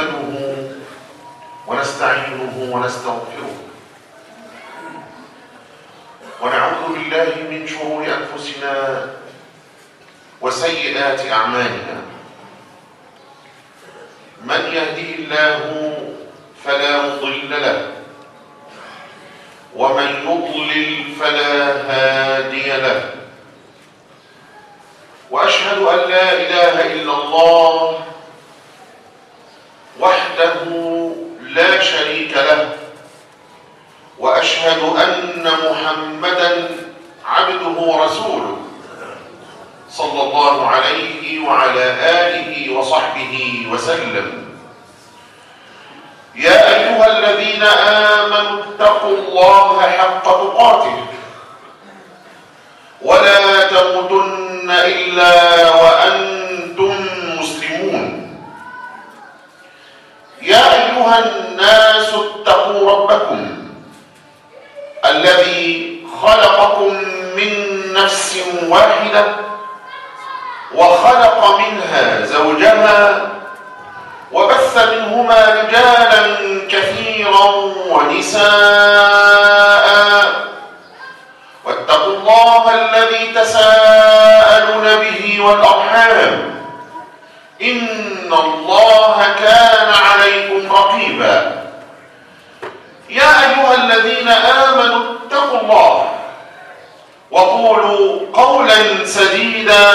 نحمده ونستعينه ونستغفره ونعوذ بالله من شرور أنفسنا وسيئات أعمالنا من يهده الله فلا مضل له ومن يضلل فلا هادي له واشهد ان لا اله الا الله وحده لا شريك له واشهد ان محمدا عبده ورسوله صلى الله عليه وعلى اله وصحبه وسلم يا ايها الذين امنوا اتقوا الله حق تقاته ولا تموتن الا وانتم مسلمون يا ايها الناس اتقوا ربكم الذي خلقكم من نفس واحده وخلق منها زوجها وبث منهما رجالا كثيرا ونساء واتقوا الله الذي تساءلون به والارحام ان الله كان عليكم رقيبا يا ايها الذين امنوا اتقوا الله وقولوا قولا سديدا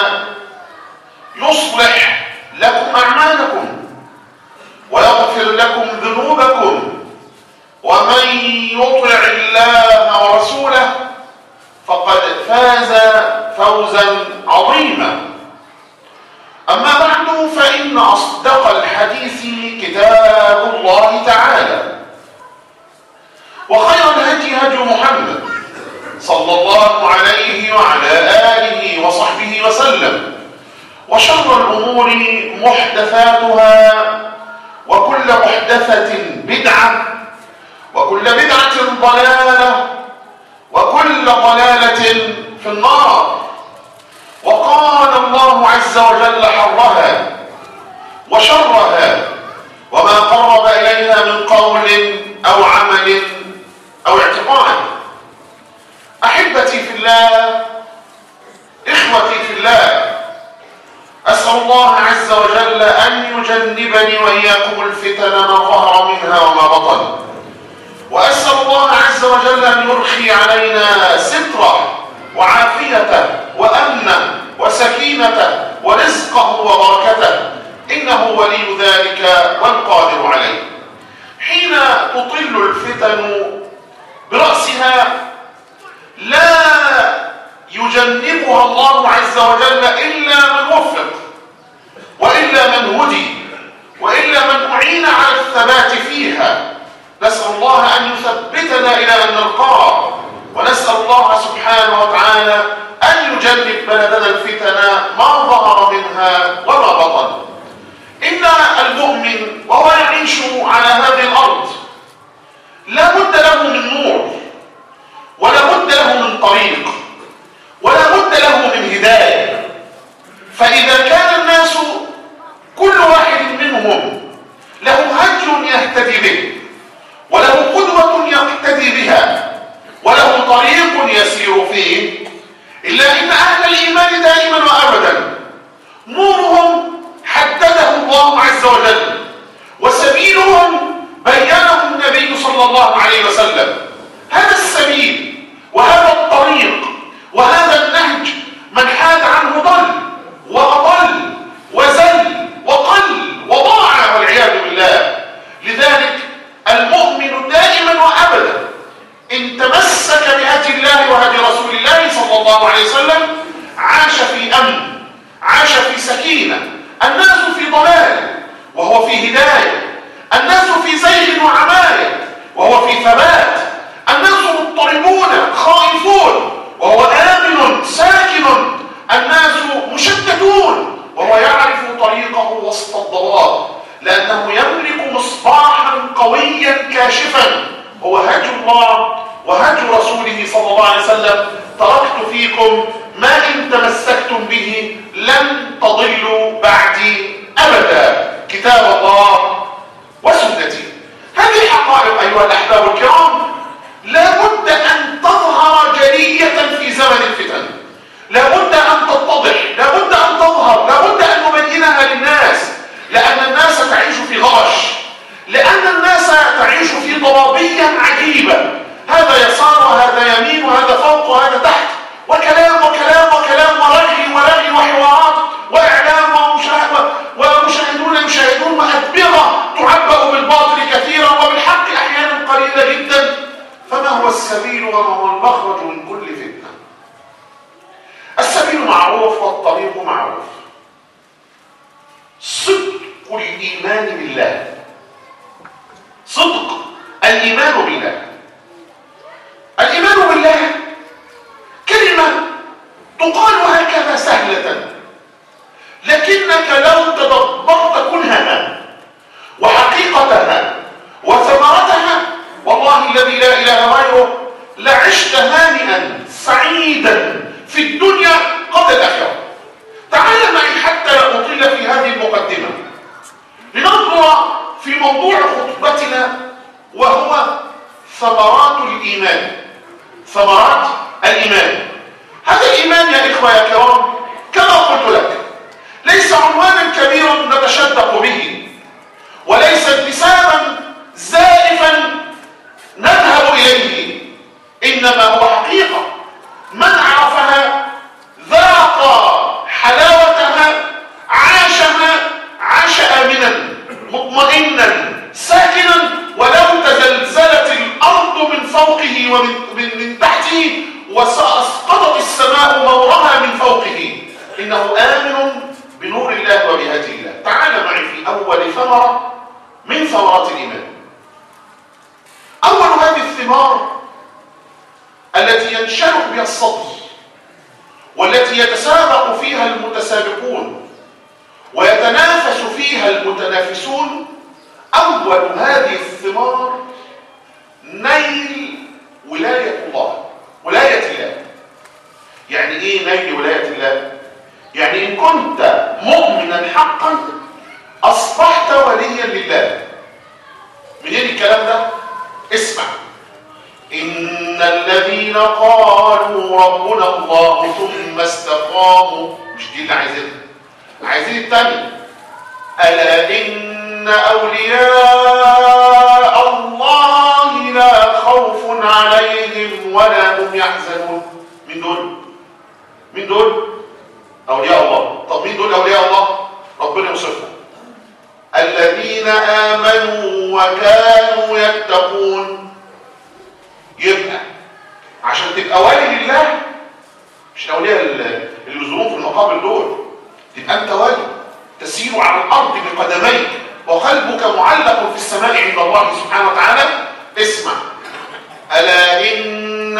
يصلح لكم اعمالكم ويغفر لكم ذنوبكم ومن يطع الله ورسوله فقد فاز فوزا عظيما اما بعد فان اصدق الحديث كتاب الله تعالى وخير الهدي هدي محمد صلى الله عليه وعلى اله وصحبه وسلم وشر الامور محدثاتها وكل محدثة بدعة وكل بدعة ضلالة وكل ضلالة في النار وقال الله عز وجل حرها وشرها وما قرب إليها من قول أو عمل أو اعتقاد أحبتي في الله إخوتي في الله أسأل الله عز وجل أن يجنبني وإياكم الفتن ما ظهر منها وما بطن وأسأل الله عز وجل أن يرخي علينا ستره وعافيته وأمنه وسكينته ورزقه وبركته إنه ولي ذلك والقادر عليه حين تطل الفتن برأسها لا يجنبها الله عز وجل إلا من وفق وإلا من هدي وإلا من أعين على الثبات فيها نسأل الله أن يثبتنا إلى أن نلقاه ونسأل الله سبحانه وتعالى أن يجنب بلدنا الفتن ما ظهر منها وما بطن إن المؤمن وهو يعيش على هذه الأرض لا بد له من نور ولا بد له من طريق ولا بد له من هداية فإذا كان الناس كل واحد منهم له هج يهتدي به وله قدوة يقتدي بها وله طريق يسير فيه إلا إن أهل الإيمان دائما وأبدا نورهم حدده الله عز وجل وسبيلهم بينه النبي صلى الله عليه وسلم هذا السبيل وهذا الطريق وهذا النهج من حاد عنه ضل وأضل وزل وقل وضاع والعياذ بالله لذلك المؤمن دائما وأبدا إن تمسك بهدي الله وهدي رسول الله صلى الله عليه وسلم عاش في أمن عاش في سكينة الناس في ضلال وهو في هداية الناس في زيغ وعماية وهو في ثبات الناس مضطربون خائفون وهو آمن ساكن الناس مشتتون وهو يعرف طريقه وسط الضلال لأنه يملك مصباحا قويا كاشفا هو هدي الله وهدي رسوله صلى الله عليه وسلم تركت فيكم ما إن تمسكتم به لن تضلوا بعدي أبدا كتاب الله الإيمان بالله صدق الإيمان بالله الإيمان بالله كلمة تقال هكذا سهلة لكنك لو تدبرت كلها وحقيقتها وثمرتها والله الذي لا إله غيره لعشت هانئا سعيدا في الدنيا قبل الآخرة تعال معي حتى لا أطيل في هذه المقدمة لننظر في موضوع خطبتنا وهو ثمرات الإيمان ثمرات الإيمان هذا الإيمان يا إخوة يا كرام كما قلت لك ليس عنوانا كبيرا نتشدق به وليس انتسابا زائفا نذهب إليه إنما هو حقيقة من عرفها ذاق حلاوتها عاشها عاش آمنا مطمئنا ساكنا ولو تزلزلت الأرض من فوقه ومن من, من تحته وسأسقطت السماء مورها من فوقه إنه آمن بنور الله وبهدي الله تعال معي في أول ثمرة من ثمرات الإيمان أول هذه الثمار التي ينشرح بها الصدر والتي يتسابق فيها المتسابقون ويتنافس فيها المتنافسون أول هذه الثمار نيل ولاية الله ولاية الله يعني إيه نيل ولاية الله؟ يعني إن كنت مؤمنا حقا أصبحت وليا لله منين الكلام ده؟ اسمع إن الذين قالوا ربنا الله ثم استقاموا مش دي اللي عايزينها عايزين التاني ألا إن أولياء الله لا خوف عليهم ولا هم يحزنون من دول من دول أولياء الله طب مين دول أولياء الله ربنا يوصفهم الذين آمنوا وكانوا يتقون يبقى عشان تبقى ولي لله مش الأولياء اللي يزورون في المقابر دول تبقى أنت ولي تسير على الأرض بقدميك وقلبك معلق في السماء عند الله سبحانه وتعالى اسمع ألا إن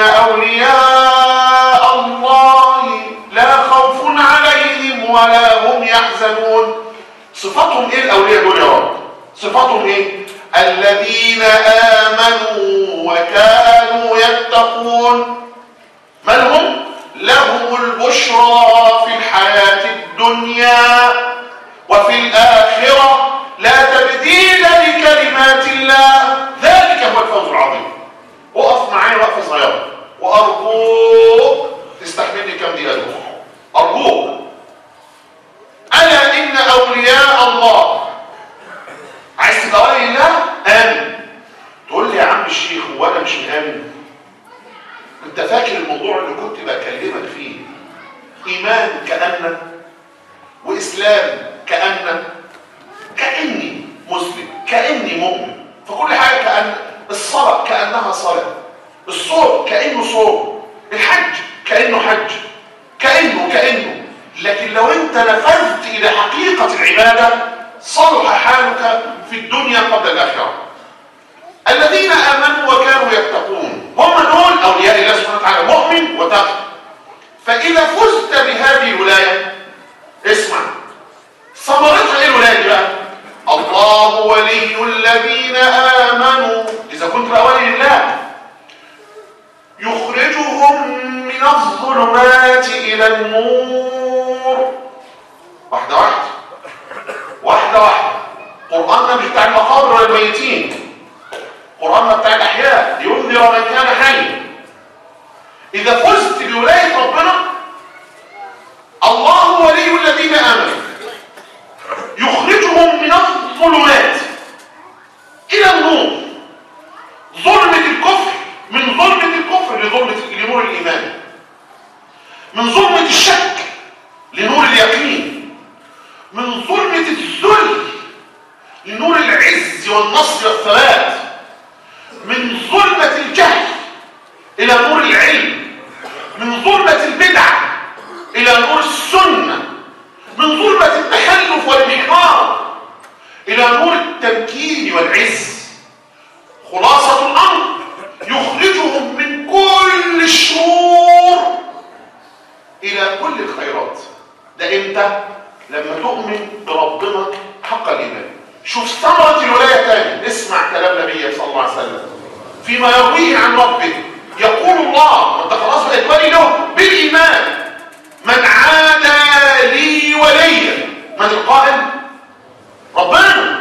أولياء الله لا خوف عليهم ولا هم يحزنون صفاتهم ايه الاولياء دول يا رب صفاتهم ايه الذين امنوا وكانوا يتقون من هم لهم البشرى في الحياه الدنيا وفي الاخره لا تبديل لكلمات الله ذلك هو الفوز العظيم وقف معايا وقفه صغيره وارجوك تستحملني كم دقيقه ارجوك ألا إن أولياء الله عايز تبقى ولي الله آمن تقول لي يا عم الشيخ هو أنا مش مآمن أنت فاكر الموضوع اللي كنت بكلمك فيه إيمان كأن وإسلام كأن كأني مسلم كأني مؤمن فكل حاجة كأن الصلاة كأنها صلاة الصوم كأنه صوم الحج كأنه حج كأنه كأنه لكن لو انت نفذت الى حقيقة العبادة صلح حالك في الدنيا قبل الاخرة الذين امنوا وكانوا يتقون هم دول اولياء الله سبحانه وتعالى مؤمن وتقي فاذا فزت بهذه الولاية اسمع ثمرتها ايه الولاية دي بقى الله ولي الذين امنوا اذا كنت بقى ولي الله يخرجهم من الظلمات الى النور واحدة واحدة واحدة واحدة قرآننا مش بتاع المقابر ولا الميتين قرآننا بتاع الأحياء لينذر من كان حيا إذا فزت بولاية ربنا الله ولي الذين آمنوا يخرجهم من الظلمات إلى النور ظلمة الكفر من ظلمة الكفر لظلمة لنور الإيمان من ظلمة الشك لنور اليقين من ظلمة الذل لنور العز والنصر والثبات من ظلمة الجهل إلى نور العلم من ظلمة البدع إلى نور السنة من ظلمة التخلف والانحراف التمكين والعز خلاصة الأمر يخرجهم من كل الشرور إلى كل الخيرات ده إمتى؟ لما تؤمن بربنا حق الإيمان شوف ثمرة الولاية تاني اسمع كلام نبي صلى الله عليه وسلم فيما يرويه عن ربه يقول الله وانت خلاص بقيت ولي له بالإيمان من عادى لي وليا من القائل ربنا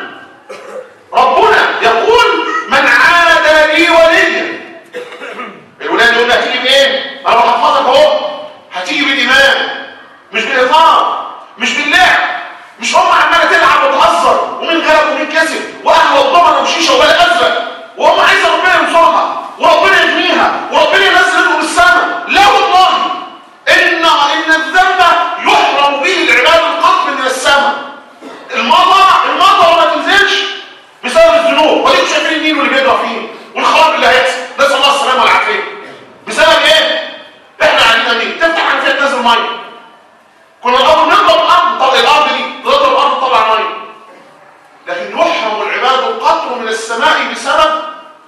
ربنا يقول من عادى لي وليا الولاد يقول لك هتيجي بايه انا بحفظك اهو هتيجي بالايمان مش بالهزار مش باللعب مش هم عماله تلعب وتهزر ومين غلب ومين كسب واهل الضمنه وشيشه وبلا ازرق وهم عايزه ربنا ينصرها وربنا يغنيها وربنا ينزل لهم السماء لا والله ان ان الذنب يحرم به العباد القطر من السماء المطر المطر ما تنزلش بسبب الذنوب وليكم شايفين النيل واللي بيجرى فيه والخراب اللي هيحصل نسال الله السلامه والعافيه بسبب ايه احنا قاعدين منين تفتح عن فيها تنزل ميه كنا الاول نضرب الارض طلع الارض دي نضرب الارض تطلع ميه لكن يحرم العباد القطر من السماء بسبب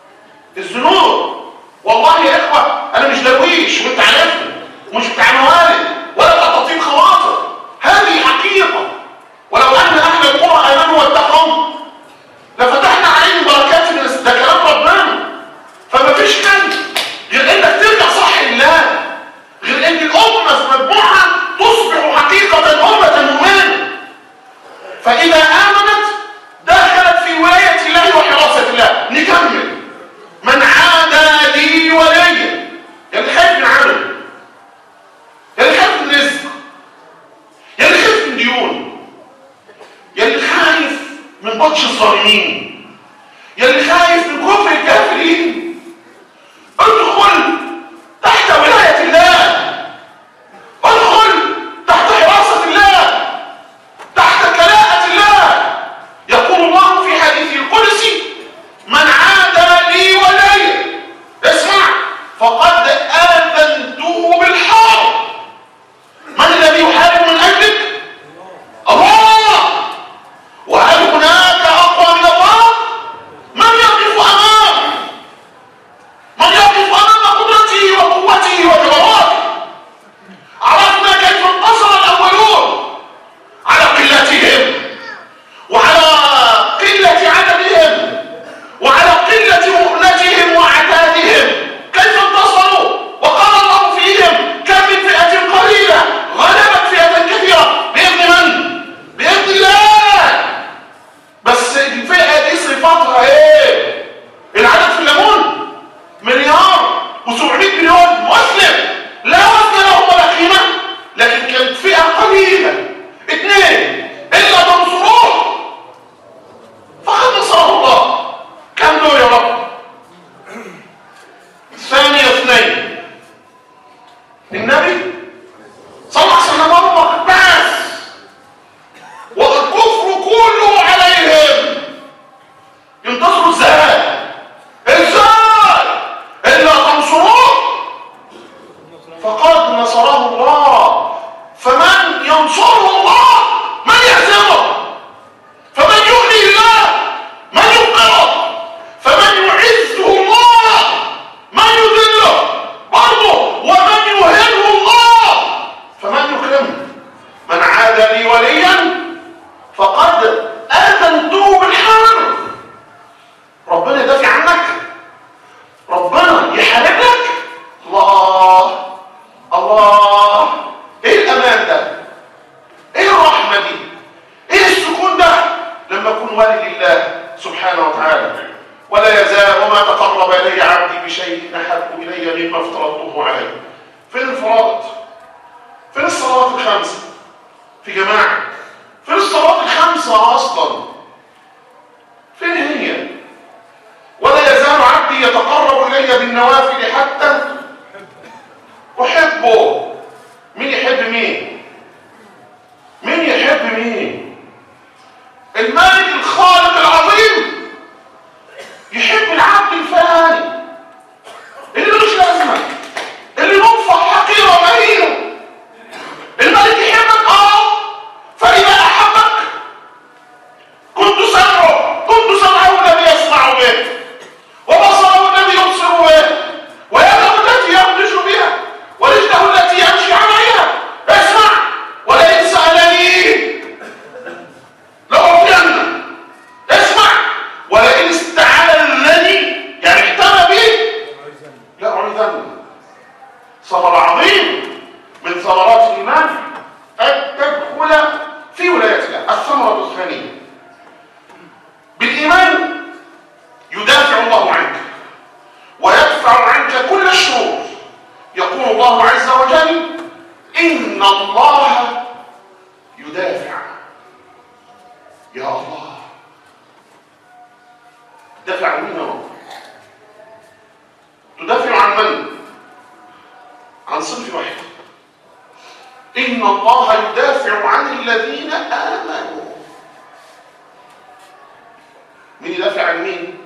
الذنوب والله يا اخوه انا مش درويش وانت عارفني ومش بتاع موالد ولا بتاع تطيب خواطر هذه حقيقه ولو ان اهل القرى امنوا واتقوا لفتحنا عليهم بركات من الس- ده كلام ربنا فما فيش كلمه غير انك ترجع صح لله غير ان الامه في مجموعها تصبح حقيقه امه مؤمنه فاذا امنت دخلت في ولايه الله وحراسه الله نكمل من عادى لي وليا يعني خايف من عمل يعني خايف من رزق يعني خايف من ديون يعني خايف من بطش الظالمين يعني خايف من كفر الكافرين ادخل تحت ولاية الله ادخل تحت حراسة الله تحت كلاءة الله يقول الله في حديثه القدسي من عادى لي وليا اسمع فقد آذنته بالحرب من الذي يحارب من أجلك الله وهل هناك أقوى من الله من يقف أمامه من يقف أمام قدرته وقوته وجبروته عرفنا كيف انتصر الأولون على قلتهم وعلى قلة عددهم وعلى قلة مؤنتهم وعتادهم كيف انتصروا وقال الله فيهم كم من فئة قليلة غلبت فئة كثيرة بإذن من؟ بإذن الله بس الفئة دي صفاتها ايه؟ العدد في الليمون مليار و700 مليون مسلم لا وزن لهم ولا قيمة لكن كانت فئة قليلة اثنين إلا تنصروه فقد نصره الله كم دول يا رب ثانية اثنين النبي صلى الله عليه وسلم أمر بس والكفر كله عليهم ينتصروا ازاي ازاي الا تنصروه فقد نصره الله فمن ينصره الله من يهزمه فمن يغني الله من يبقره فمن يعزه الله من يذله برضه ومن يهنه الله فمن يكرمه من عاد لي وليا فقد آذنته بالحرب ربنا يدافع عنك ربنا يحارب لك الله الله ايه الامان ده ايه الرحمه دي ايه السكون ده لما اكون ولي لله سبحانه وتعالى ولا يزال وما تقرب الي عبدي بشيء احب الي مما افترضته عليه فين الفرائض فين الصلوات الخمسه في جماعه فين الصلوات الخمسه اصلا فين هي ولا يزال عبدي يتقرب الي بالنوافل حتى احبه مين يحب مين مين يحب مين الملك الخالق العظيم يحب العبد الفاني اللي ملوش لازمه اللي مطفح حقيره ومهينه الملك يحبك اه فاذا احبك كنت سمعه كنت يا الله تدافع عن مين يا رب تدافع عن من عن صنف واحد ان الله يدافع عن الذين امنوا مين يدافع عن مين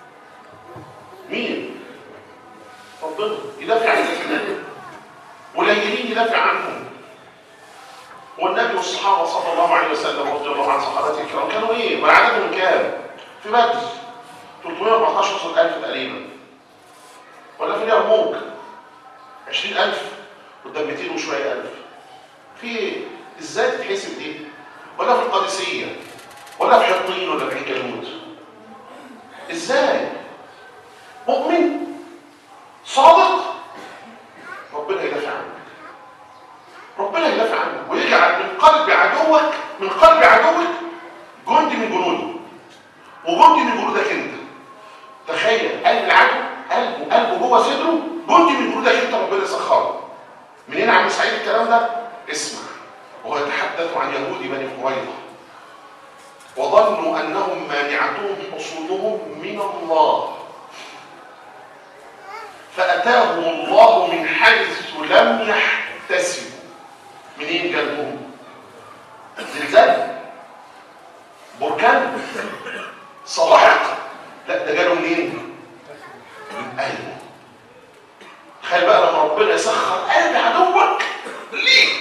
مين ربنا يدافع عن الذين قليلين يدافع عنهم والنبي والصحابه صلى الله عليه وسلم رضي الله عن صحابته الكرام كانوا ايه؟ ما عددهم كام؟ في بدر 314 ألف تقريبا ولا في اليرموك 20000 قدام 200 وشويه ألف في ايه؟ ازاي تتحسب دي؟ ولا في القادسيه ولا في حطين ولا في الجنود ازاي؟ مؤمن صادق ربنا يدافع عنك ربنا يدافع عنك ويجعل من قلب عدوك من قلب عدوك جندي من جنوده وجندي من جنودك انت تخيل قلب العدو قلبه قلبه جوه صدره جندي من جنودك انت ربنا يسخره منين عم سعيد الكلام ده اسمع وهو يتحدث عن يهود بني قريظه وظنوا انهم مانعتهم حصولهم من الله فاتاهم الله من حيث لم يحتسبوا منين جالهم زلزال بركان صواعق لا ده جاله منين من قلبه تخيل بقى لما ربنا يسخر قلب عدوك ليك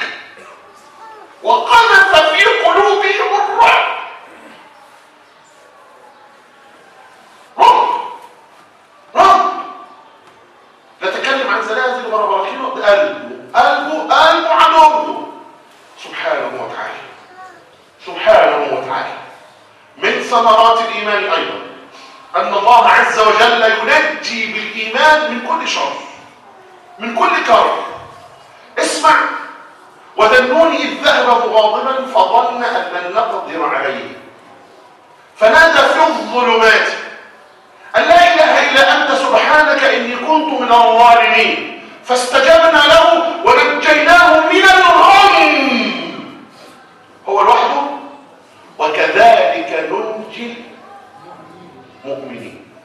وقذف في قلوبهم الرعب رعب رعب نتكلم عن زلازل وبراكين قلبه قلبه قلبه عدوه سبحانه وتعالى سبحانه وتعالى من ثمرات الإيمان أيضا أن الله عز وجل ينجي بالإيمان من كل شر من كل كرب اسمع وذنون إذ ذهب مغاضبا فظن أن لن نقدر عليه فنادى في الظلمات أن لا إله إلا أنت سبحانك إني كنت من الظالمين فاستجبنا له ونجيناه من الغم هو لوحده وكذلك ننجي المؤمنين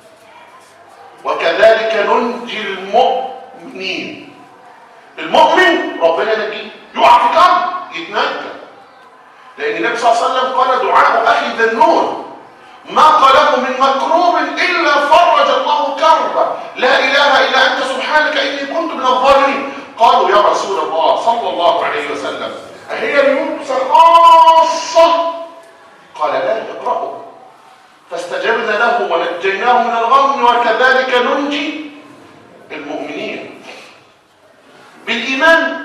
وكذلك ننجي المؤمنين المؤمن ربنا ينجيه يقع في كرب يتنجى لان النبي صلى الله عليه وسلم قال دعاء اخي ذنون ما قاله من مكروب الا فرج الله كربه لا اله الا انت سبحانك اني كنت من الظالمين قالوا يا رسول الله صلى الله عليه وسلم اهي اليونس خاصه قال لا اقرأوا فاستجبنا له ونجيناه من الغم وكذلك ننجي المؤمنين بالإيمان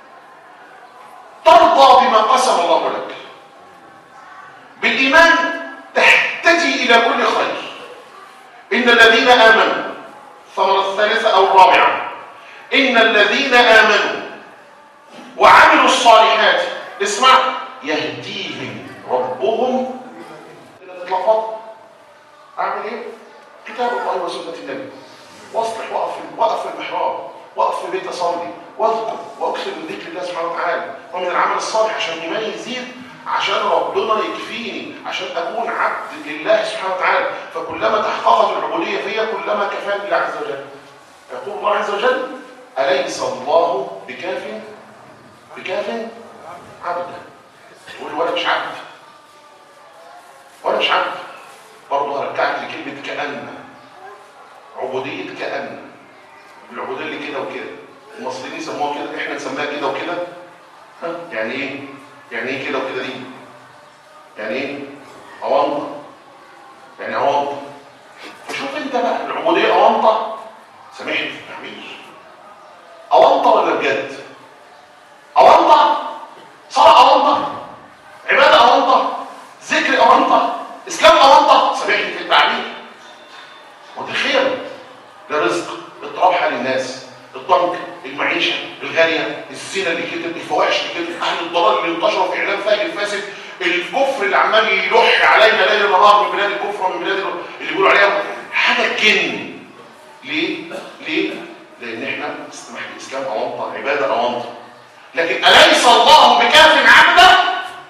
ترضى بما قسم الله لك بالإيمان تحتدي إلى كل خير إن الذين آمنوا الثمرة الثالثة أو الرابعة إن الذين آمنوا وعملوا الصالحات اسمع يهديهم ربهم الاطلاقات اعمل ايه كتاب الله وسنه النبي واصلح وقف وقف في المحراب وقف في بيت اصلي واذكر واكثر من ذكر الله سبحانه وتعالى ومن العمل الصالح عشان ايماني يزيد عشان ربنا يكفيني عشان اكون عبد لله سبحانه وتعالى فكلما تحققت العبوديه فيا كلما كفاني الله عز وجل يقول الله عز وجل اليس الله بكاف بكاف عبدا تقول وانا مش عبد وانا مش عبد برضه هرجعك لكلمه كأن عبوديه كأن العبوديه اللي كده وكده المصريين يسموها كده احنا نسميها كده وكده ها يعني ايه يعني ايه كده وكده دي يعني ايه اوانطه يعني اوانطه فشوف انت بقى العبوديه اوانطه سامحني في التعبير اوانطه ولا بجد اوانطه صلاه اوانطه عباده اوانطه ذكر اوانطه اسلام اوانطه سامحني في التعبير وده خير ده رزق اضطراب حال الناس الضنك المعيشه الغاليه الزنا اللي كده الفواحش اللي كده اهل الضلال اللي انتشروا في اعلام فاجر فاسد الكفر اللي عمال يلح علينا ليل نهار من بلاد الكفر ومن بلاد اللي بيقولوا عليها حاجه تجن ليه؟ ليه؟ لان احنا اسمح الاسلام اوانطه عباده اوانطه لكن اليس الله بكاف عبده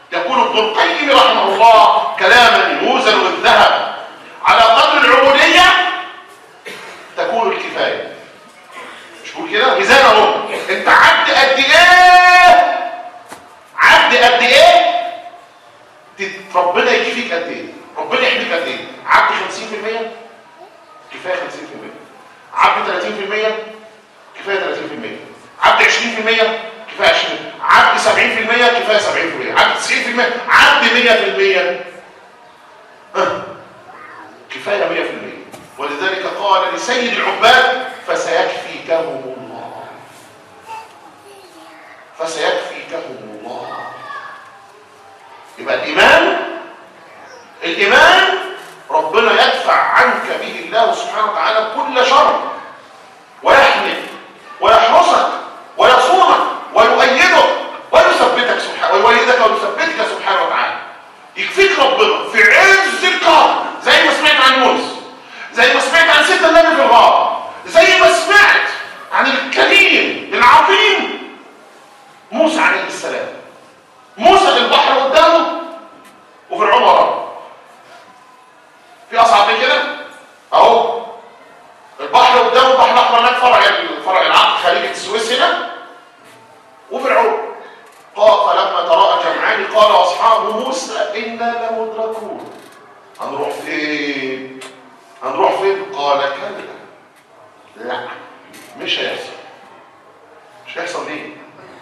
يقول ابن القيم رحمه الله كلاما يوزن بالذهب على قدر العبودية تكون الكفاية مش بقول كده ميزان اهو انت عبد قد ايه عبد قد ايه تت- ربنا يكفيك قد ايه ربنا يحميك قد ايه عبد 50% كفايه 50% عبد 30% كفايه 30% عبد 20% كفايه 20 عبد 70% كفايه 70% عبد 90% عبد 100% آه. كفايه 100% ولذلك قال لسيد العباد فسيكفيكهم الله فسيكفيكهم الله يبقى الايمان الايمان ربنا يدفع عنك به الله سبحانه وتعالى كل شر ويحميك ويحرسك ويصونك ويؤيدك ويثبتك سبحانه ويؤيدك ويثبتك سبحانه وتعالى يكفيك ربنا في عز القهر زي ما سمعت عن يونس زي ما سمعت عن سيدنا النبي في الغار زي ما سمعت عن الكريم العظيم موسى عليه السلام موسى البحر قدامه وفرعون وراه في اصعب من كده اهو البحر قدامه البحر الاحمر هناك فرع فرع العقد خليج السويس هنا وفرعون قال فلما تراءى جمعان قال اصحاب موسى انا لمدركون هنروح فين هنروح فين قال كلا لا مش هيحصل مش هيحصل ليه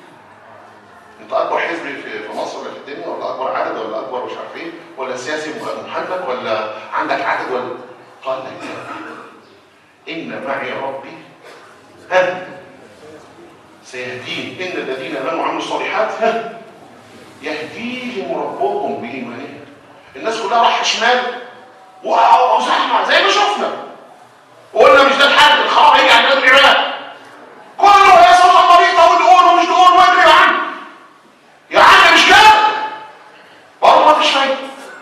انت اكبر حزب في في مصر ولا في الدنيا ولا اكبر عدد ولا اكبر مش عارف ايه ولا سياسي محنك ولا عندك عدد ولا قال لك ان معي ربي ها سيهدين ان الذين امنوا وعملوا الصالحات ها يهديهم ربهم بايمانهم الناس كلها راح شمال واو زحمه زي ما شفنا وقلنا مش ده الحل الخراب هيجي على بلاد العراق كله يا صوت الطريق طول دقون ومش دقون واجري يا عم يا عم مش كده برضه ما فيش فايده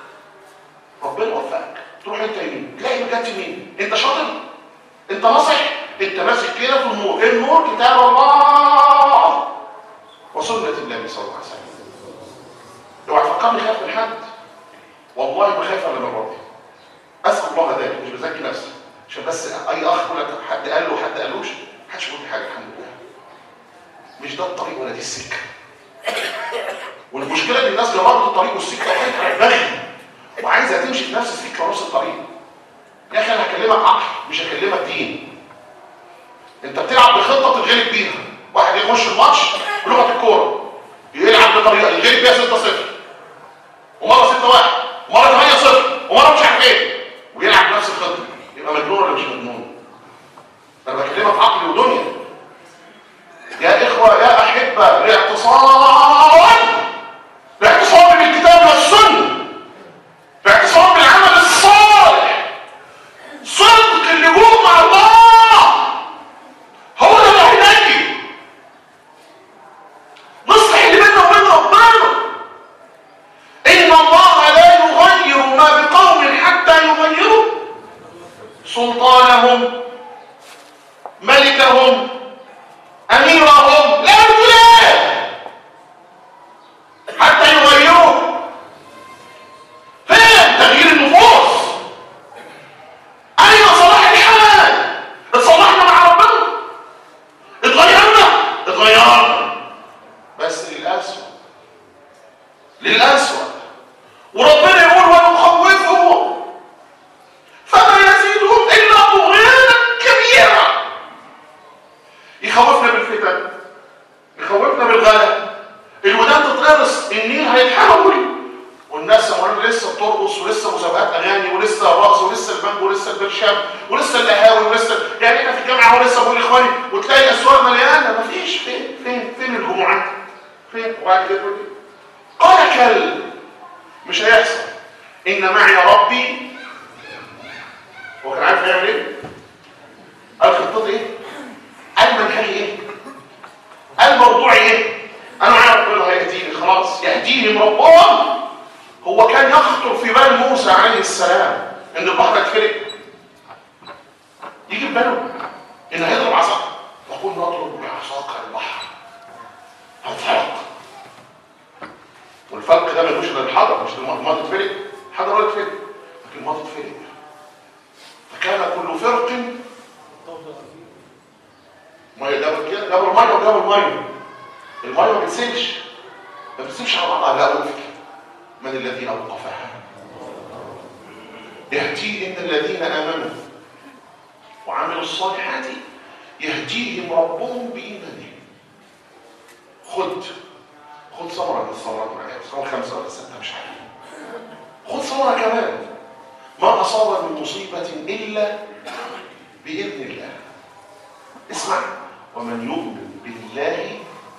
ربنا يوفقك تروح انت يمين تلاقي بجد يمين انت شاطر انت ناصح انت ماسك كده في النور النور كتاب الله وسنه النبي صلى الله عليه وسلم اوعى تفكرني خايف من حد والله ما خايف الا من ربي اسال الله ذلك مش بزكي نفسي عشان بس اي اخ يقول لك حد قال له حد قالوش محدش يقول لي حاجه الحمد لله مش ده الطريق ولا دي السكه والمشكله ان الناس جربت الطريق والسكه وحياتها بغي وعايزه تمشي في نفس السكه ونفس الطريق يا اخي انا هكلمك عقل مش هكلمك دين انت بتلعب بخطه تتغلب بيها واحد يخش الماتش بلغه الكوره يلعب بطريقه يغلب بيها 6 0 ومره 6 1 ومره 8 0 ومره مش عارف ايه ويلعب بنفس الخطه يبقى مجنون ولا مش مجنون انا بكلمك عقل ودنيا يا إخوة يا أحبة الاعتصام الاعتصام بالكتاب والسنة الاعتصام بالعمل الصالح صدق اللجوء مع الله هو ده اللي هينجي نصلح اللي بيننا وبين ربنا إن الله لا يغير ما بقوم حتى يغيروا سلطانهم ملكهم أميرهم لا يرجلان حتى يغيروا فين تغيير النفوس أين صلاح الحال اتصلحنا مع ربنا اتغيرنا اتغيرنا بس للأسوأ للأسوأ وربنا يقول ونخوفهم فما يزيدهم إلا طغيانا كبيرا يخوفنا بالفتن يخوفنا بالغلا الودان تتقرص النيل هيتحول والناس يا مولانا لسه بترقص ولسه مسابقات اغاني ولسه الرقص ولسه البنج ولسه البرشام ولسه القهاوي ولسه يعني احنا في الجامعه هو لسه بقول لاخواني وتلاقي الاسواق مليانه مفيش فين فين فين الجمعات فين وبعد كده تقول لي قال كل مش هيحصل ان معي ربي هو كان عارف هيعمل ايه؟ قال خطتي ايه؟ قال منهجي ايه؟ قال موضوعي ايه؟ انا عارف ربنا هيهديني خلاص يهديهم ربهم هو كان يخطر في بال موسى عليه السلام ان البحر هيتفرق يجي في باله ان هيضرب عصا يقول نضرب بعصاك البحر هنفرق والفرق ده ده ما يجوش للحضر مش للماضي تتفرق حضر ولا تتفرق لكن الماضي تتفرق فكان كل فرق ما جاب كده جاب الميه وجاب الميه الميه ما بتسيبش ما بتسيبش على بعضها لا وفك من الذي اوقفها يهدي ان الذين امنوا وعملوا الصالحات يهديهم ربهم بايمانهم خد خد ثمره من الثمرات معايا ثمره خمسه ولا سته مش عارف خد ثمره كمان ما اصاب من مصيبه الا باذن الله اسمع ومن يؤمن بالله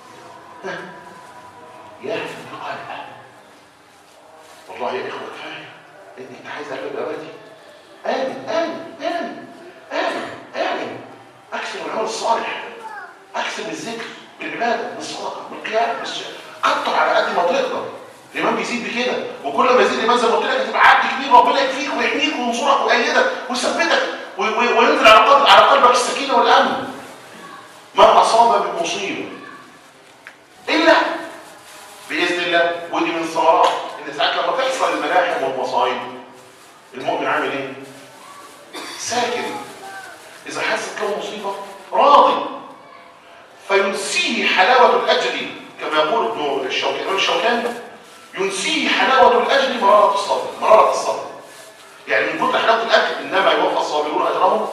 يهدي قلبه والله يا اخوه كفايه ان انت عايز قلب ابدي امن امن امن امن امن اكثر من العمل الصالح اكثر من الذكر بالعباده بالصدقه بالقيام بالشيء قطع على قد ما تقدر الايمان بيزيد بكده وكل ما يزيد الايمان زي ما قلت لك هتبقى عبد كبير ربنا يكفيك ويحميك وينصرك ويأيدك ويثبتك وينزل على قلب على قلبك السكينه والامن ما اصاب من مصيبه الا باذن الله ودي من الثمرات ان ساعات لما تحصل الملاحم والمصايب المؤمن عامل ايه ساكن اذا حست له مصيبه راضي فينسيه حلاوه الاجر كما يقول ابن الشوكاني الشوكاني ينسيه حلاوه الاجر مراره الصبر مراره الصبر يعني من كتر حلاوه الاجر انما يوفى الصابرون اجرهم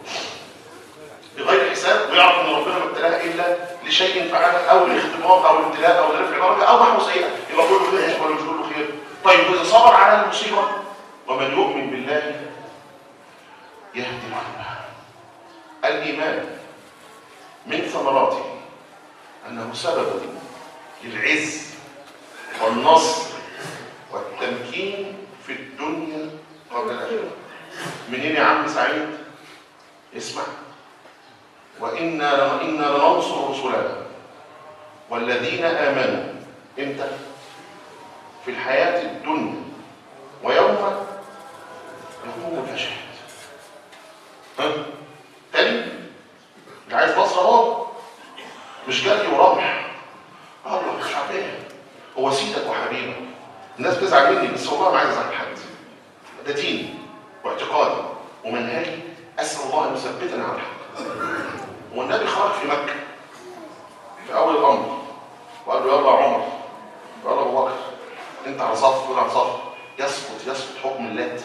بغير حساب ويعرف ان ربنا ما ابتلاه الا لشيء فعله او الاختبار او الابتلاء او لرفع درجه او محو سيئه يبقى كله خير ولا مش كله خير طيب واذا صبر على المصيبه ومن يؤمن بالله يهدي قلبه الايمان من ثمراته انه سبب للعز والنصر والتمكين في الدنيا قبل الاخره منين يا عم سعيد اسمع وإنا إنا لننصر رسلنا والذين آمنوا امتى؟ في الحياة الدنيا ويوم يقوم الأشهاد ها؟ تاني اللي عايز نصر اهو مش جري ورمح الله مش عارف ايه هو سيدك وحبيبك الناس بتزعل مني بس والله ما عايز ازعل حد ده ديني واعتقادي ومنهجي اسال الله ان يثبتنا على الحق والنبي خرج في مكة في أول الأمر وقال له يلا عمر وقال له أبو بكر أنت على صف وأنا على صف يسقط يسقط حكم اللات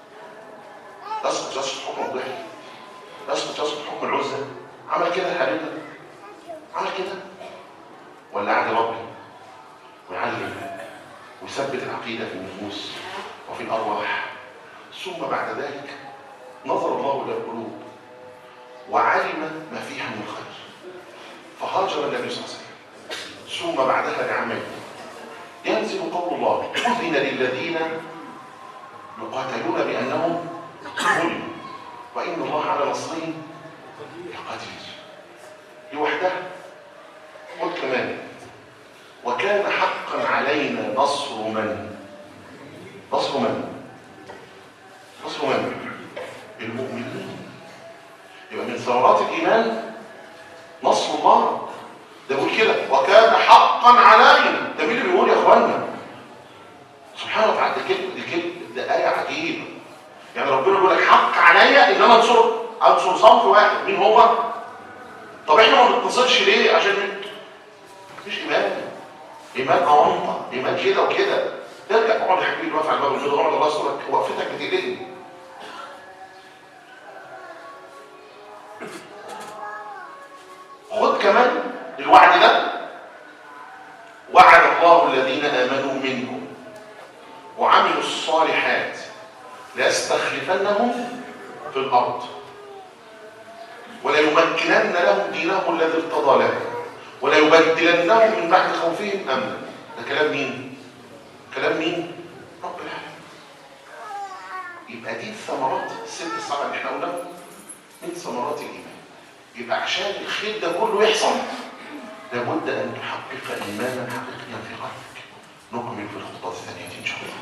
يسقط يسقط حكم الضحك يسقط يسقط حكم العزة عمل كده حبيبنا عمل كده ولا قعد يربي ويعلم ويثبت العقيدة في النفوس وفي الأرواح ثم بعد ذلك نظر الله إلى القلوب وعلم ما فيها من الخير فهاجر النبي صلى الله عليه وسلم ثم بعدها بعمل ينزل قول الله أذن للذين يقاتلون بأنهم ظلموا وإن الله على نصرهم لقدير لوحدها قل كمان وكان حقا علينا نصر من نصر من نصر من المؤمنين يبقى من ثمرات الايمان نصر الله ده بيقول كده وكان حقا علينا ده مين اللي بيقول يا اخوانا سبحانه وتعالى ده كلمه دي كلمه ده ايه عجيبه يعني ربنا بيقول لك حق عليا ان انا انصر انصر صنف واحد مين هو طب احنا ما بنتصلش ليه عشان مفيش ايمان ايمان اونطه ايمان كده وكده ارجع اقعد يا حبيبي واقف على الباب البيضاء اقعد الله يسترك وقفتك بتقلقني خد كمان الوعد ده وعد الله الذين امنوا منكم وعملوا الصالحات ليستخلفنهم في الارض وليمكنن لهم دينهم الذي ارتضى لهم وليبدلنهم من بعد خوفهم امنا ده كلام مين كلام مين رب العالمين يبقى دي الثمرات الست السبعه اللي احنا قلناها من ثمرات الايمان يبقى عشان الخير ده كله يحصل لابد ان تحقق ايمانا حقيقيا في قلبك نكمل في الخطوات الثانيه ان شاء الله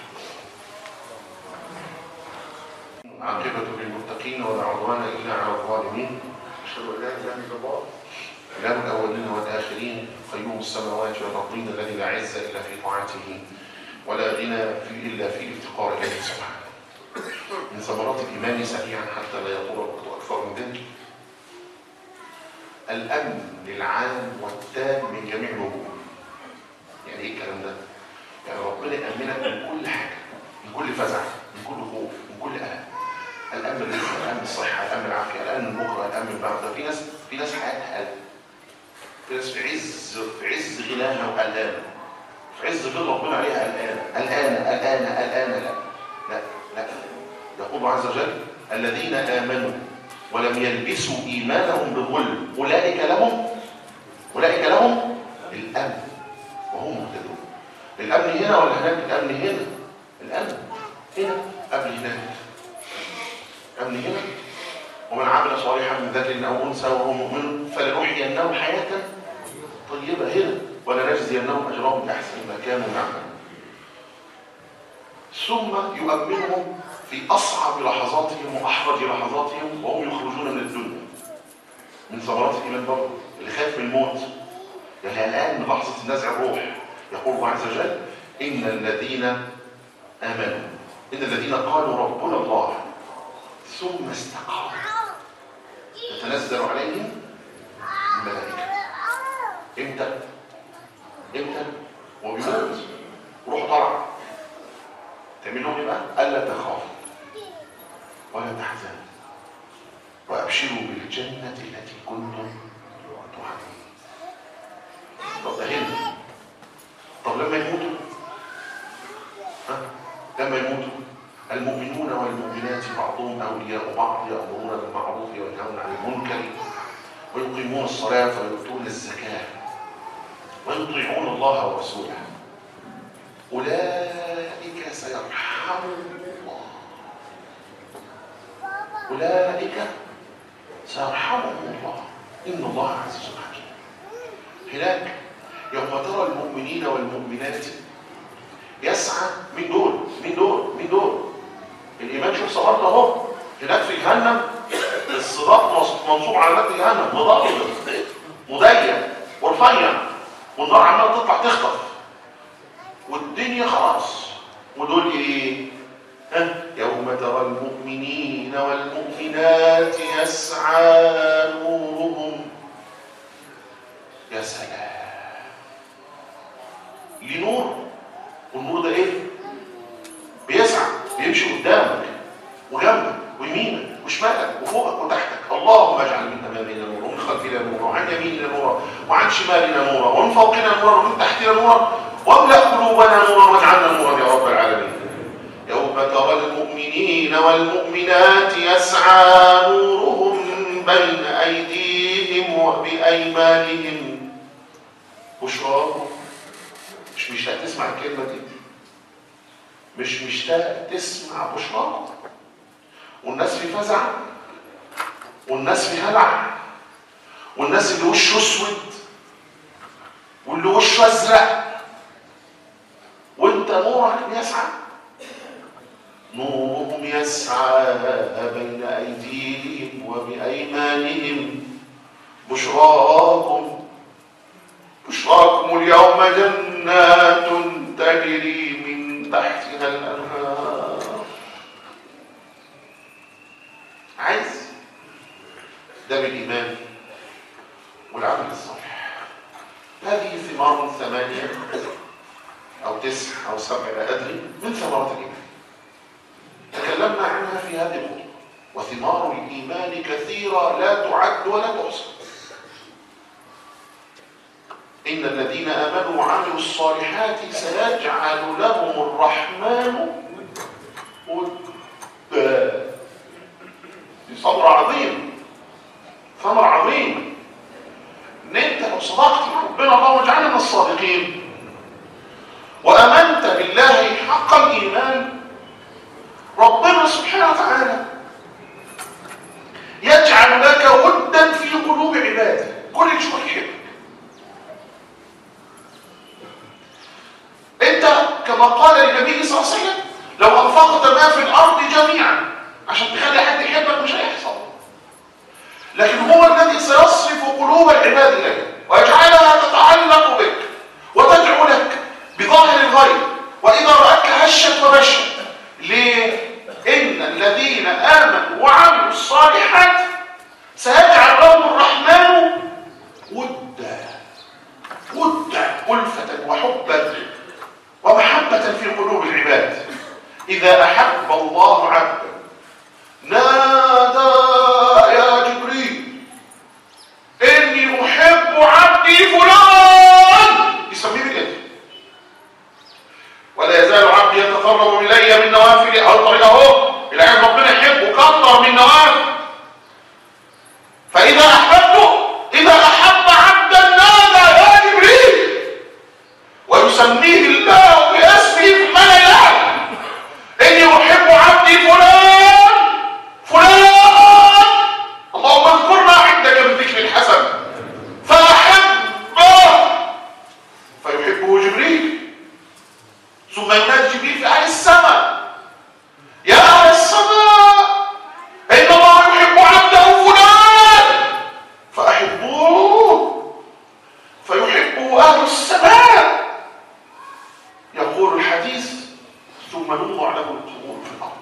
عاقبة للمتقين ولا عدوان إلا على الظالمين أشهد أن لا إله إلا الله إله الأولين والآخرين قيوم السماوات والأرضين الذي لا عز إلا في طاعته ولا غنى في إلا في افتقار إليه سبحانه من ثمرات الإيمان سريعا حتى لا يطول الوقت أكثر من ذلك الأمن العام والتام من جميع الوجوه يعني إيه الكلام ده؟ يعني ربنا يأمنك من كل حاجة من كل فزع من كل خوف من كل قلق الأمن الرزق الأمن الصحة الأمن العافية الأمن البكرة الأمن البعد ده في ناس في ناس حياتها قلق في ناس في عز في عز غناها وقلقانة في عز غنى ربنا عليها قلقانة قلقانة قلقانة قلقانة لا لا لا يقول عز وجل الذين آمنوا ولم يلبسوا إيمانهم بظلم أولئك لهم أولئك لهم الأمن وهم مهتدون الأمن هنا ولا هناك الأمن هنا الأمن هنا قبل هناك أمن هنا ومن عمل صالحا من ذكر أو أنثى وهو مؤمن فلنحيينه حياة طيبة هنا ولنجزينهم أجرهم بأحسن ما كانوا يعملون ثم يؤمنهم في أصعب لحظاتهم وأحرج لحظاتهم وهم يخرجون من الدنيا من ثمرات الإيمان برضه اللي خايف من الموت يعني الآن من لحظة نزع الروح يقول الله عز وجل إن الذين آمنوا إن الذين قالوا ربنا الله ثم استقاموا تتنزل عليهم الملائكة امتى؟ امتى؟ وبيموت روح طلع تعمل لهم ايه بقى؟ ألا تخافوا ولا تحزنوا وأبشروا بالجنة التي كنتم توعدون طب ده هنا طب لما يموتوا ها؟ لما يموتوا المؤمنون والمؤمنات بعضهم أولياء بعض يأمرون بالمعروف وينهون عن المنكر ويقيمون الصلاة ويؤتون الزكاة ويطيعون الله ورسوله أولئك سيرحمهم الله أولئك سيرحمهم الله إن الله عزيز حكيم هناك يوم ترى المؤمنين والمؤمنات يسعى من دول من دول من دول الإيمان شوف صبرنا اهو هناك في جهنم الصراط منصوب على مد جهنم مضلل مضيق ورفيع والنار عماله تطلع تخطف والدنيا خلاص ودول ايه ها يوم ترى المؤمنين والمؤمنات يسعى نورهم يا سلام ليه نور والنور ده ايه بيسعى بيمشي قدامك وجنبك ويمينك وشمالك وفوقك وتحتك اللهم اجعل من امامنا نورا ومن خلفنا نورا وعن يميننا نورا وعن شمالنا نورا ومن فوقنا نورا ومن تحتنا نورا واملا قلوبنا نورا واجعلنا نورا يا رب العالمين يوم ترى المؤمنين والمؤمنات يسعى نورهم بين ايديهم وبايمانهم بشراكم مش مشتاق تسمع الكلمه دي مش مشتاق تسمع بشراكم والناس في فزع والناس في هلع والناس اللي وشه اسود واللي وشه ازرق وانت نورك بيسعى نورهم يسعى بين ايديهم وبايمانهم بشراكم بشراكم اليوم جنات تجري من تحتها الانهار عايز ده بالايمان والعمل الصالح هذه ثمار ثمانيه او تسع او سبع لا ادري من ثمرات الايمان تكلمنا عنها في هذه الخطبه وثمار الايمان كثيره لا تعد ولا تحصى ان الذين امنوا وعملوا الصالحات سيجعل لهم الرحمن ودا دي صبر عظيم ثمر عظيم ان انت لو صدقت مع ربنا الله واجعلنا من الصادقين وامنت بالله حق الايمان ربنا سبحانه وتعالى يجعل لك ودا في قلوب عباده كل يشوفك يحبك انت كما قال للنبي صلى الله عليه وسلم لو انفقت ما في الارض جميعا عشان تخلي حد يحبك مش هيحصل لكن هو الذي سيصرف قلوب العباد اليه ويجعلها تتعلق بك وتدعو لك بظاهر الغيب واذا الذين آمنوا وعملوا الصالحات سيجعل لهم الرحمن ودا ودا ألفة وحبا ومحبة في قلوب العباد إذا أحب الله عبدا نادى يا جبريل إني أحب عبدي فلان يسميه بالإذن ولا يزال عبدي يتقرب إلي من نوافل أو طريقه إلى أن ربنا يحبه كثر من نوافل فإذا أحببته إذا أحب عبدا نادى يا جبريل ويسميه الله باسمه في الملأ الأعلى إني أحب عبدي فلان فلان اللهم اذكرنا عندك بالذكر الحسن فأحبه فيحبه جبريل ثم ينادي جبريل في أهل السماء يا أهل السماء إن الله يحب عبده فلان فأحبوه فيحبه أهل السماء يقول الحديث ثم نوضع له القبول في الأرض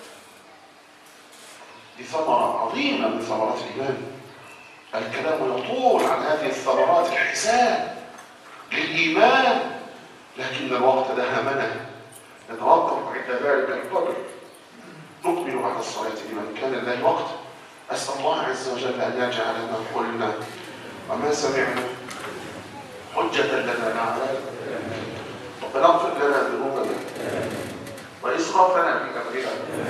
دي ثمرة عظيمة من ثمرات الإيمان الكلام يطول عن هذه الثمرات الحسان للإيمان لكن الوقت دهمنا نتوقف عند ذلك القدر نكمل بعد الصلاة لمن كان لله وقت أسأل الله عز وجل أن يجعل ما قلنا وما سمعنا حجة لنا لا علينا ربنا اغفر لنا ذنوبنا وإسرافنا في أمرنا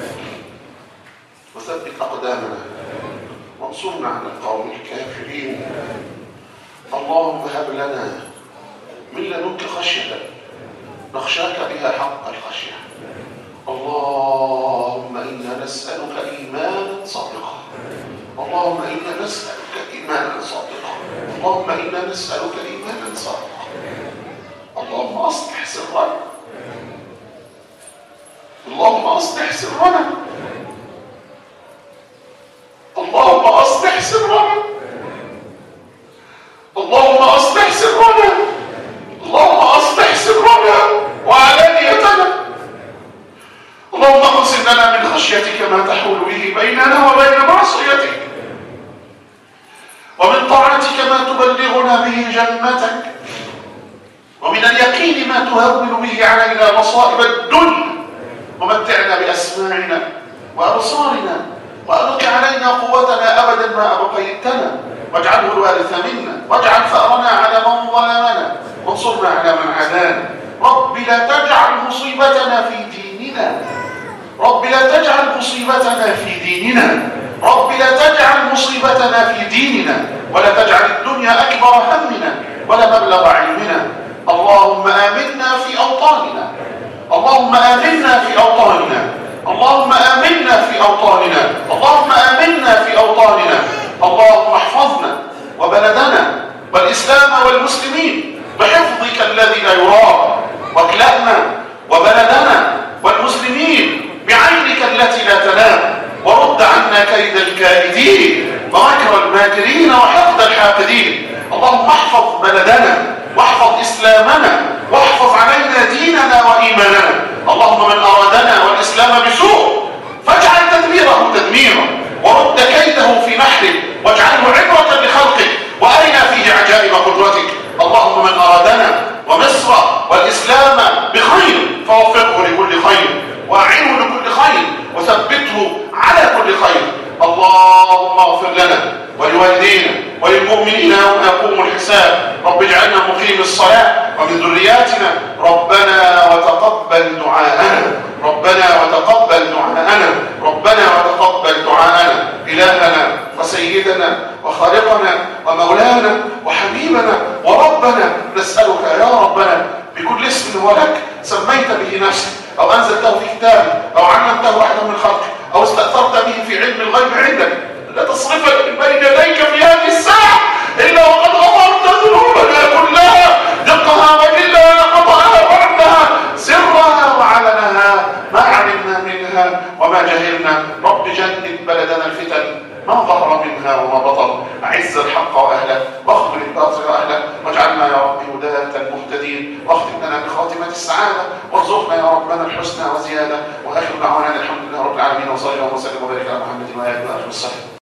وثبت أقدامنا وانصرنا على القوم الكافرين اللهم هب لنا من لدنك خشية نخشاك بها حق الخشية اللهم إنا نسألك إيمانا صادقا اللهم إنا نسألك إيمانا صادقا اللهم إنا نسألك إيمانا صادقا اللهم أصلح سرنا اللهم أصلح سرنا اللهم أصلح سرنا اللهم أصلح سرنا اللهم أصلح سرنا وعلانيتنا اللهم اقسم لنا من خشيتك ما تحول به بيننا وبين معصيتك ومن طاعتك ما تبلغنا به جنتك ومن اليقين ما تهون به علينا مصائب الدنيا ومتعنا بأسماعنا وأبصارنا وأبق علينا قوتنا أبدا ما أبقيتنا واجعله الوارث منا واجعل ثأرنا على من ظلمنا وانصرنا على من عادانا رب لا تجعل مصيبتنا في ديننا رب لا تجعل مصيبتنا في ديننا رب لا تجعل مصيبتنا في ديننا ولا تجعل الدنيا أكبر همنا ولا مبلغ علمنا اللهم آمنا في أوطاننا اللهم آمنا في أوطاننا اللهم آمنا في أوطاننا اللهم آمنا في أوطاننا اللهم احفظنا وبلدنا والإسلام والمسلمين بحفظك الذي لا يرام واكلأنا وبلدنا والمسلمين بعينك التي لا تنام ورد عنا كيد الكائدين ومكر الماكرين وحقد الحاقدين اللهم احفظ بلدنا واحفظ إسلامنا واحفظ علينا ديننا وإيماننا اللهم من أرادنا والإسلام بسوء فاجعل تدميره تدميرا ورد كيده في نحره واجعله عبرة لخلقك وأرنا فيه عجائب قدرتك اللهم من أرادنا ومصر والإسلام بخير فوفقه لكل خير وأعنه لكل خير وثبته على كل خير اللهم اغفر لنا ولوالدينا وللمؤمنين يوم يقوم الحساب رب اجعلنا مقيم الصلاة ومن ذرياتنا ربنا وتقبل دعاءنا ربنا وتقبل دعاءنا ربنا وتقبل دعاءنا إلهنا وسيدنا وخالقنا ومولانا وحبيبنا وربنا نسألك يا ربنا بكل اسم هو لك سميت به نفسك أو أنزلته في كتابك أو علمته أحدا من خلقك أو استأثرت به في علم الغيب عندك لا تصرف من بين يديك في هذه الساعة إلا وقد غفرت ذنوبنا كلها دقها وجلها قطعها وعدها سرها وعلنها ما علمنا منها وما جهلنا رب جنب بلدنا الفتن ما ظهر منها وما بطن أعز الحق وأهله واخذل الباطل وأهله واجعلنا يا رب هداة مهتدين الدين واختم لنا بخاتمة السعادة وارزقنا يا ربنا الحسنى وزيادة وآخر دعوانا الحمد لله رب العالمين وصلى الله وسلم وبارك على محمد وآله وصحبه وسلم